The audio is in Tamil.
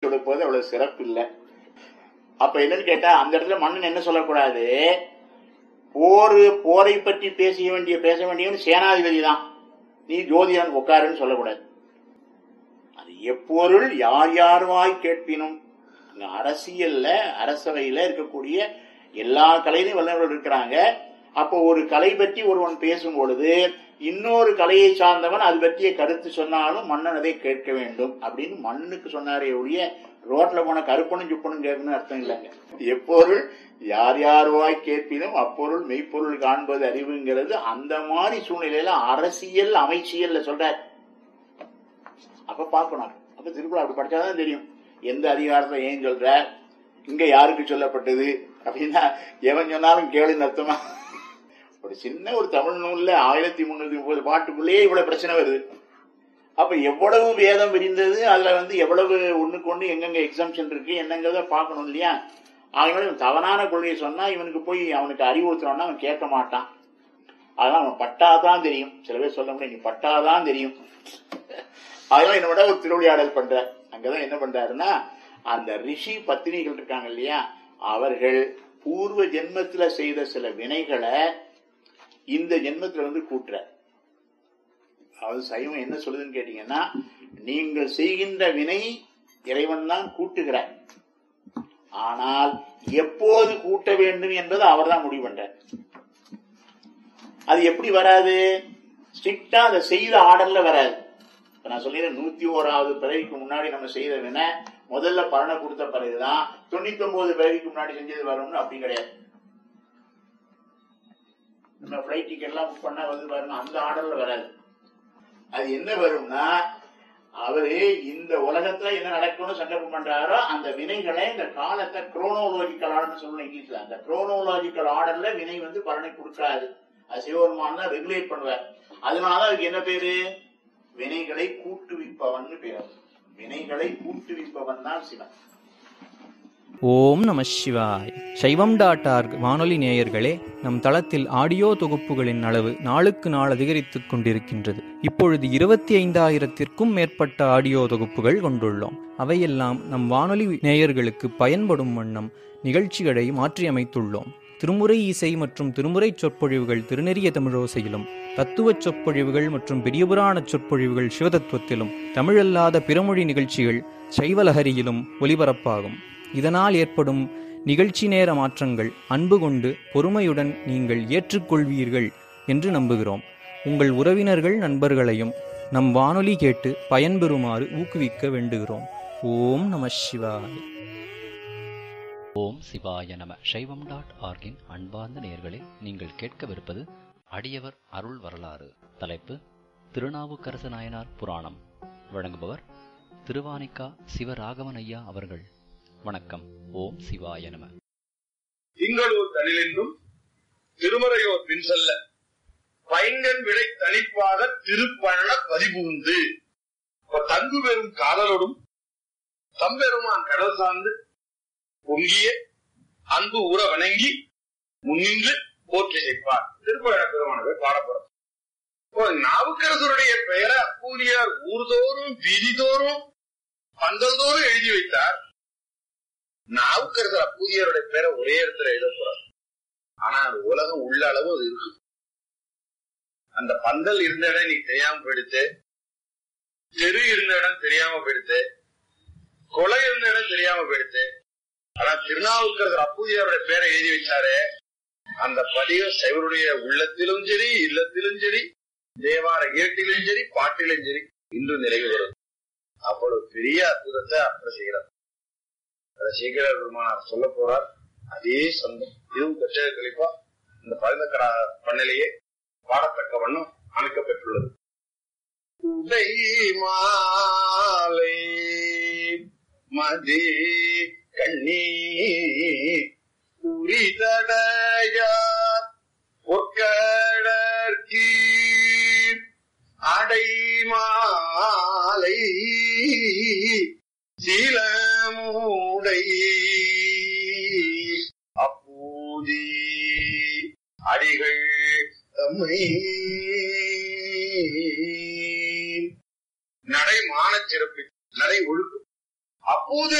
கொடுப்பது அவ்வளவு சிறப்பு இல்லை அப்ப என்னன்னு கேட்டா அந்த இடத்துல மன்னன் என்ன சொல்லக்கூடாது போர் போரை பற்றி பேச வேண்டிய பேச வேண்டியவன் சேனாதிபதி தான் நீ ஜோதிடன் உட்காருன்னு சொல்லக்கூடாது அது எப்பொருள் யார் யார்வாய் கேட்பினும் அங்க அரசியல்ல அரசவையில இருக்கக்கூடிய எல்லா கலையிலும் வல்லவர்கள் இருக்கிறாங்க அப்போ ஒரு கலை பற்றி ஒருவன் பேசும் பொழுது இன்னொரு கலையை சார்ந்தவன் அது பற்றிய கருத்து சொன்னாலும் மன்னன் அதை கேட்க வேண்டும் அப்படின்னு மன்னனுக்கு சொன்னாரே ஒழிய ரோட்ல போன கருப்பனும் சுப்பனும் கேட்கணும்னு அர்த்தம் இல்லைங்க எப்பொருள் யார் யார்வாய் கேட்பினும் அப்பொருள் மெய்ப்பொருள் காண்பது அறிவுங்கிறது அந்த மாதிரி சூழ்நிலையில அரசியல் அமைச்சியல்ல சொல்றார் அப்ப பார்க்கணும் அப்ப திருக்குறள் அப்படி படிச்சாதான் தெரியும் எந்த அதிகாரத்துல ஏன் சொல்ற இங்க யாருக்கு சொல்லப்பட்டது அப்படின்னா எவன் சொன்னாலும் கேளுன்னு அர்த்தமா ஒரு சின்ன ஒரு தமிழ் நூல்ல ஆயிரத்தி முன்னூத்தி முப்பது பாட்டுக்குள்ளேயே இவ்வளவு பிரச்சனை வருது அப்ப எவ்வளவு வேதம் விரிந்தது அதுல வந்து எவ்வளவு ஒண்ணுக்கு ஒண்ணு எங்கெங்க எக்ஸாம்ஷன் இருக்கு என்னங்கிறத பார்க்கணும் இல்லையா அதனால இவன் தவறான கொள்கையை சொன்னா இவனுக்கு போய் அவனுக்கு அறிவுறுத்தணும்னா அவன் கேட்க மாட்டான் அதெல்லாம் அவன் பட்டாதான் தெரியும் சில பேர் சொல்ல முடியும் நீ பட்டாதான் தெரியும் அதெல்லாம் என்னோட ஒரு திருவிளையாடல் பண்ற அங்கதான் என்ன பண்றாருன்னா அந்த ரிஷி பத்தினிகள் இருக்காங்க இல்லையா அவர்கள் பூர்வ ஜென்மத்துல செய்த சில வினைகளை இந்த ஜென்மத்துல வந்து கூட்டுற அதாவது சைவம் என்ன சொல்லுதுன்னு கேட்டீங்கன்னா நீங்கள் செய்கின்ற வினை இறைவன் தான் கூட்டுகிறார் ஆனால் எப்போது கூட்ட வேண்டும் என்பது அவர் தான் முடிவு பண்றார் அது எப்படி வராது ஸ்ட்ரிக்டா அதை செய்த ஆர்டர்ல வராது இப்ப நான் சொல்லிடுறேன் நூத்தி ஓராவது பிறவிக்கு முன்னாடி நம்ம செய்த வினை முதல்ல பலனை கொடுத்த பிறகுதான் தொண்ணூத்தி ஒன்பது பிறவிக்கு முன்னாடி செஞ்சது வரும்னு அப்படி கிடையாது நம்ம பிளைட் டிக்கெட் எல்லாம் புக் பண்ணா வந்து பாருங்க அந்த ஆர்டர்ல வராது அது என்ன வரும்னா அவரு இந்த உலகத்துல என்ன நடக்கும்னு சங்கல்பம் பண்றாரோ அந்த வினைகளை இந்த காலத்தை குரோனோலாஜிக்கல் ஆர்டர் சொல்லணும் இங்கிலீஷ்ல அந்த குரோனோலாஜிக்கல் ஆர்டர்ல வினை வந்து பலனை கொடுக்காது அது சிவபெருமான் தான் ரெகுலேட் பண்ணுவார் அதனால அதுக்கு என்ன பேரு வினைகளை கூட்டுவிப்பவன் பேர் வினைகளை கூட்டுவிப்பவன் தான் சிவன் ஓம் நம சிவாய் சைவம் டாட் ஆர்க் வானொலி நேயர்களே நம் தளத்தில் ஆடியோ தொகுப்புகளின் அளவு நாளுக்கு நாள் அதிகரித்துக் கொண்டிருக்கின்றது இப்பொழுது இருபத்தி ஐந்தாயிரத்திற்கும் மேற்பட்ட ஆடியோ தொகுப்புகள் கொண்டுள்ளோம் அவையெல்லாம் நம் வானொலி நேயர்களுக்கு பயன்படும் வண்ணம் நிகழ்ச்சிகளை மாற்றியமைத்துள்ளோம் திருமுறை இசை மற்றும் திருமுறை சொற்பொழிவுகள் திருநெறிய தமிழோசையிலும் தத்துவச் சொற்பொழிவுகள் மற்றும் பெரியபுராண சொற்பொழிவுகள் சிவதத்துவத்திலும் தமிழல்லாத பிறமொழி நிகழ்ச்சிகள் சைவலஹரியிலும் ஒலிபரப்பாகும் இதனால் ஏற்படும் நிகழ்ச்சி நேர மாற்றங்கள் அன்பு கொண்டு பொறுமையுடன் நீங்கள் ஏற்றுக்கொள்வீர்கள் என்று நம்புகிறோம் உங்கள் உறவினர்கள் நண்பர்களையும் நம் வானொலி கேட்டு பயன்பெறுமாறு ஊக்குவிக்க வேண்டுகிறோம் ஓம் நம சிவாய ஓம் சிவாய நம சைவம் டாட் ஆர்கின் அன்பார்ந்த நேயர்களே நீங்கள் கேட்கவிருப்பது அடியவர் அருள் வரலாறு தலைப்பு திருநாவுக்கரசு நாயனார் புராணம் வழங்குபவர் திருவானிக்கா சிவராகவன் ஐயா அவர்கள் வணக்கம் ஓம் சிவாய நம திங்களூர் தனிலென்றும் திருமறையோர் பின் செல்ல பைங்கன் விடை தனிப்பாக திருப்பழ பதிபுகுந்து இப்ப தங்கு பெறும் காதலோடும் தம்பெருமான் கடல் சார்ந்து பொங்கிய அன்பு உற வணங்கி முன்னின்று போற்றி செய்ப்பார் திருப்பழ பெருமானவை பாடப்படும் இப்போ நாவுக்கரசருடைய பெயரை அப்பூதியார் ஊர்தோறும் வீதிதோறும் பந்தல்தோறும் எழுதி வைத்தார் நாவுக்கரசர் அப்பூதியாருடைய பேரை ஒரே இடத்துல எழுத போறார் ஆனா அது உலகம் உள்ள அளவு அது இருக்கு அந்த பந்தல் இருந்த இடம் நீ தெரியாம போயிடுத்து தெரு இருந்த இடம் தெரியாம போயிடுத்து கொலை இருந்த இடம் தெரியாம போயிடுத்து ஆனா திருநாவுக்கரசர் அப்பூதியாருடைய பேரை எழுதி வச்சாரு அந்த பதிவு சைவருடைய உள்ளத்திலும் சரி இல்லத்திலும் சரி தேவார ஏட்டிலும் சரி பாட்டிலும் சரி இன்று நிறைவு வரும் அவ்வளவு பெரிய அற்புதத்தை அப்ப செய்கிறார் அதை சீக்கிர பெருமானார் சொல்ல போறார் அதே சொந்தம் இதுவும் கச்சக கழிப்பா இந்த பரிந்தக்கரா பண்ணலையே பாடத்தக்க வண்ணம் அமைக்கப்பட்டுள்ளது உடை மாலை மதி கண்ணி உரிதடையார் பொற்கடற்கீ அடைமாலை சீலமூடை அப்பூதி அடிகள் தம்மை நடை மானச் சிறப்பு நடை ஒழுக்கம் அப்போது